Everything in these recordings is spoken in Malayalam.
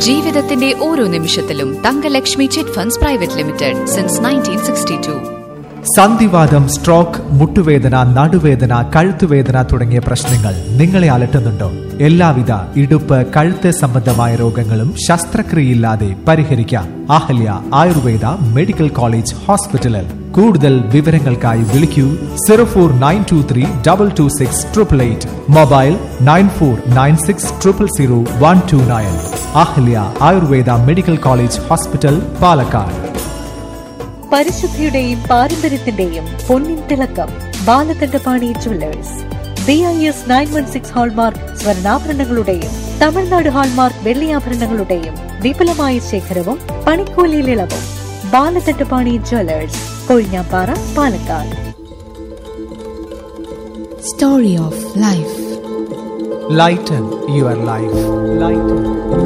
ജീവിതത്തിന്റെ ഓരോ നിമിഷത്തിലും Thankalakshmi chit funds private limited since nineteen sixty two സന്ധിവാദം സ്ട്രോക്ക് മുട്ടുവേദന നടുവേദന കഴുത്തുവേദന തുടങ്ങിയ പ്രശ്നങ്ങൾ നിങ്ങളെ അലട്ടുന്നുണ്ടോ എല്ലാവിധ ഇടുപ്പ് കഴുത്ത് സംബന്ധമായ രോഗങ്ങളും ശസ്ത്രക്രിയയില്ലാതെ പരിഹരിക്കാം അഹല്യ ആയുർവേദ മെഡിക്കൽ കോളേജ് ഹോസ്പിറ്റലിൽ കൂടുതൽ വിവരങ്ങൾക്കായി വിളിക്കൂ zero four nine two three double two six triple eight mobile nine four nine six triple zero one two nine Ahalya Ayurveda medical college hospital Palakkad പരിശുദ്ധിയുടെയും പാരമ്പര്യത്തിന്റെയും പൊന്നിൻ തിളക്കം Balakandapani jewellers B I S nine one six hallmark സ്വർണ്ണാഭരണങ്ങളുടെയും തമിഴ്നാട് ഹാൾമാർക്ക് വെള്ളിയാഭരണങ്ങളുടെയും വിപുലമായ ശേഖരവും പണിക്കൂലിയിൽ ഇളവും Balakandapani jewellers Kozhinjampara Palakkad Story of Life. Lighten your life. Lighten.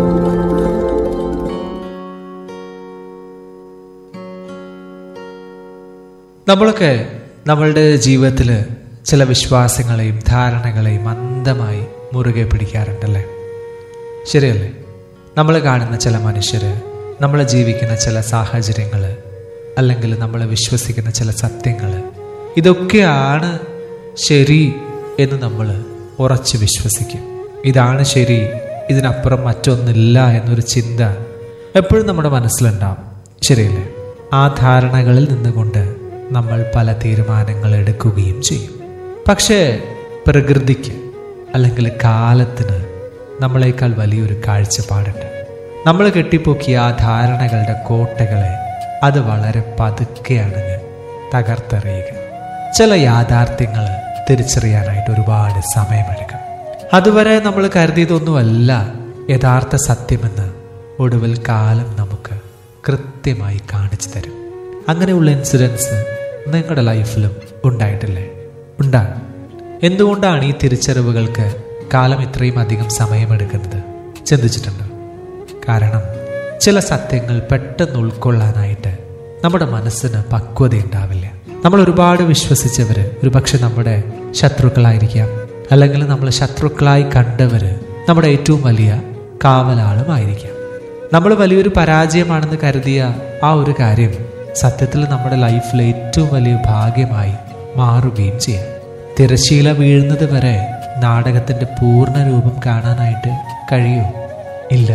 നമ്മളൊക്കെ നമ്മളുടെ ജീവിതത്തിൽ ചില വിശ്വാസങ്ങളെയും ധാരണകളെയും അന്ധമായി മുറുകെ പിടിക്കാറുണ്ടല്ലേ ശരിയല്ലേ നമ്മൾ കാണുന്ന ചില മനുഷ്യർ നമ്മൾ ജീവിക്കുന്ന ചില സാഹചര്യങ്ങൾ അല്ലെങ്കിൽ നമ്മൾ വിശ്വസിക്കുന്ന ചില സത്യങ്ങൾ ഇതൊക്കെയാണ് ശരി എന്ന് നമ്മൾ ഉറച്ച് വിശ്വസിക്കും ഇതാണ് ശരി ഇതിനപ്പുറം മറ്റൊന്നില്ല എന്നൊരു ചിന്ത എപ്പോഴും നമ്മുടെ മനസ്സിലുണ്ടാവും ശരിയല്ലേ ആ ധാരണകളിൽ നിന്നുകൊണ്ട് നമ്മൾ പല തീരുമാനങ്ങൾ എടുക്കുകയും ചെയ്യും പക്ഷേ പ്രകൃതിക്ക് അല്ലെങ്കിൽ കാലത്തിന് നമ്മളെക്കാൾ വലിയൊരു കാഴ്ചപ്പാടുണ്ട് നമ്മൾ കെട്ടിപ്പൊക്കിയ ആ ധാരണകളുടെ കോട്ടകളെ അത് വളരെ പതുക്കെയാണ് തകർത്തെറിയുക ചില യാഥാർത്ഥ്യങ്ങൾ തിരിച്ചറിയാനായിട്ട് ഒരുപാട് സമയമെടുക്കും അതുവരെ നമ്മൾ കരുതിയതൊന്നുമല്ല യഥാർത്ഥ സത്യമെന്ന് ഒടുവിൽ കാലം നമുക്ക് കൃത്യമായി കാണിച്ചു തരും അങ്ങനെയുള്ള ഇൻസിഡൻസ് നിങ്ങളുടെ ലൈഫിലും ഉണ്ടായിട്ടില്ലേ ഉണ്ടാകും എന്തുകൊണ്ടാണ് ഈ തിരിച്ചറിവുകൾക്ക് കാലം ഇത്രയും അധികം സമയമെടുക്കുന്നത് ചിന്തിച്ചിട്ടുണ്ടോ കാരണം ചില സത്യങ്ങൾ പെട്ടെന്ന് ഉൾക്കൊള്ളാനായിട്ട് നമ്മുടെ മനസ്സിന് പക്വത ഉണ്ടാവില്ല നമ്മൾ ഒരുപാട് വിശ്വസിച്ചവർ ഒരുപക്ഷെ നമ്മുടെ ശത്രുക്കളായിരിക്കാം അല്ലെങ്കിൽ നമ്മൾ ശത്രുക്കളായി കണ്ടവർ നമ്മുടെ ഏറ്റവും വലിയ കാവലാളുമായിരിക്കാം നമ്മൾ വലിയൊരു പരാജയമാണെന്ന് കരുതിയ ആ ഒരു കാര്യം സത്യത്തിൽ നമ്മുടെ ലൈഫിലെ ഏറ്റവും വലിയ ഭാഗ്യമായി മാറുകയും ചെയ്യാം തിരശീല വീഴുന്നത് വരെ നാടകത്തിന്റെ പൂർണ്ണ രൂപം കാണാനായിട്ട് കഴിയൂ ഇല്ല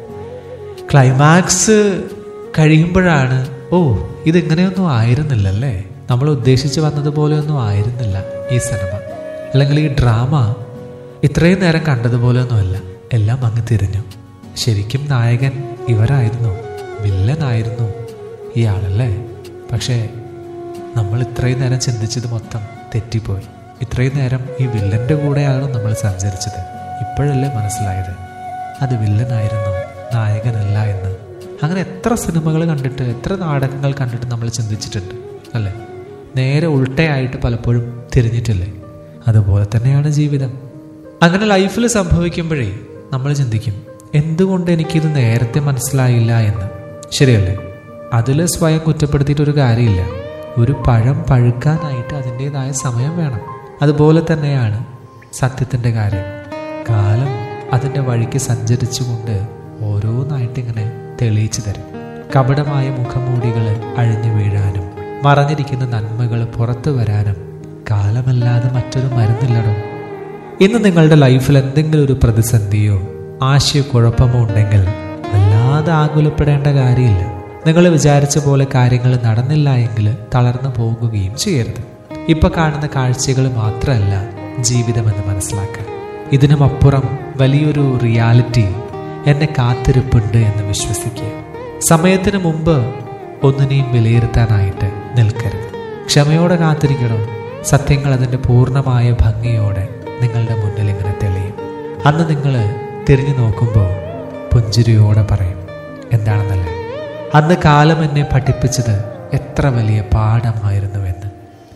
ക്ലൈമാക്സ് കഴിയുമ്പോഴാണ് ഓ ഇതിങ്ങനെയൊന്നും ആയിരുന്നില്ലല്ലേ നമ്മൾ ഉദ്ദേശിച്ച് വന്നതുപോലെയൊന്നും ആയിരുന്നില്ല ഈ സിനിമ അല്ലെങ്കിൽ ഈ ഡ്രാമ ഇത്രയും നേരം കണ്ടതുപോലെയൊന്നുമല്ല എല്ലാം അങ്ങ് തിരിഞ്ഞു ശരിക്കും നായകൻ ഇവരായിരുന്നു വില്ലനായിരുന്നു ഇയാളല്ലേ പക്ഷേ നമ്മൾ ഇത്രയും നേരം ചിന്തിച്ചത് മൊത്തം തെറ്റിപ്പോയി ഇത്രയും നേരം ഈ വില്ലന്റെ കൂടെയാണ് നമ്മൾ സഞ്ചരിച്ചത് ഇപ്പോഴല്ലേ മനസ്സിലായത് അത് വില്ലനായിരുന്നു നായകനല്ല എന്ന് അങ്ങനെ എത്ര സിനിമകൾ കണ്ടിട്ട് എത്ര നാടകങ്ങൾ കണ്ടിട്ട് നമ്മൾ ചിന്തിച്ചിട്ടുണ്ട് അല്ലേ നേരെ ഉൾട്ടയായിട്ട് പലപ്പോഴും തിരിഞ്ഞിട്ടില്ലേ അതുപോലെ തന്നെയാണ് ജീവിതം അങ്ങനെ ലൈഫിൽ സംഭവിക്കുമ്പോഴേ നമ്മൾ ചിന്തിക്കും എന്തുകൊണ്ട് എനിക്കിത് നേരത്തെ മനസ്സിലായില്ല എന്ന് ശരിയല്ലേ അതിൽ സ്വയം കുറ്റപ്പെടുത്തിയിട്ടൊരു കാര്യമില്ല ഒരു പഴം പഴുക്കാനായിട്ട് അതിൻ്റെതായ സമയം വേണം അതുപോലെ തന്നെയാണ് സത്യത്തിൻ്റെ കാര്യം കാലം അതിൻ്റെ വഴിക്ക് സഞ്ചരിച്ചുകൊണ്ട് ഓരോന്നായിട്ട് ഇങ്ങനെ തെളിയിച്ചു തരും കപടമായ മുഖമൂടികൾ അഴിഞ്ഞു വീഴാനും മറഞ്ഞിരിക്കുന്ന നന്മകൾ പുറത്തു വരാനും കാലമല്ലാതെ മറ്റൊരു മരുന്നില്ലടോ ഇന്ന് നിങ്ങളുടെ ലൈഫിൽ എന്തെങ്കിലും ഒരു പ്രതിസന്ധിയോ ആശയക്കുഴപ്പമോ ഉണ്ടെങ്കിൽ വല്ലാതെ ആകുലപ്പെടേണ്ട കാര്യമില്ല നിങ്ങൾ വിചാരിച്ച പോലെ കാര്യങ്ങൾ നടന്നില്ല എങ്കിൽ തളർന്നു പോകുകയും ചെയ്യരുത് ഇപ്പൊ കാണുന്ന കാഴ്ചകൾ മാത്രമല്ല ജീവിതമെന്ന് മനസ്സിലാക്കുക ഇതിനുമപ്പുറം വലിയൊരു റിയാലിറ്റി എന്നെ കാത്തിരിപ്പുണ്ട് എന്ന് വിശ്വസിക്കുക സമയത്തിന് മുമ്പ് ഒന്നിനെയും വിലയിരുത്താനായിട്ട് നിൽക്കരുത് ക്ഷമയോടെ കാത്തിരിക്കണം സത്യങ്ങൾ അതിൻ്റെ പൂർണ്ണമായ ഭംഗിയോടെ നിങ്ങളുടെ മുന്നിൽ ഇങ്ങനെ തെളിയും അന്ന് നിങ്ങൾ തിരിഞ്ഞു നോക്കുമ്പോൾ പുഞ്ചിരിയോടെ പറയും എന്താണെന്നല്ലേ അന്ന് കാലം എന്നെ പഠിപ്പിച്ചത് എത്ര വലിയ പാഠമായിരുന്നുവെന്ന്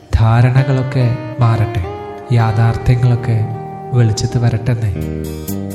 ധാരണകളൊക്കെ മാറട്ടെ യാഥാർത്ഥ്യങ്ങളൊക്കെ വെളിച്ചത്ത് വരട്ടെന്നേ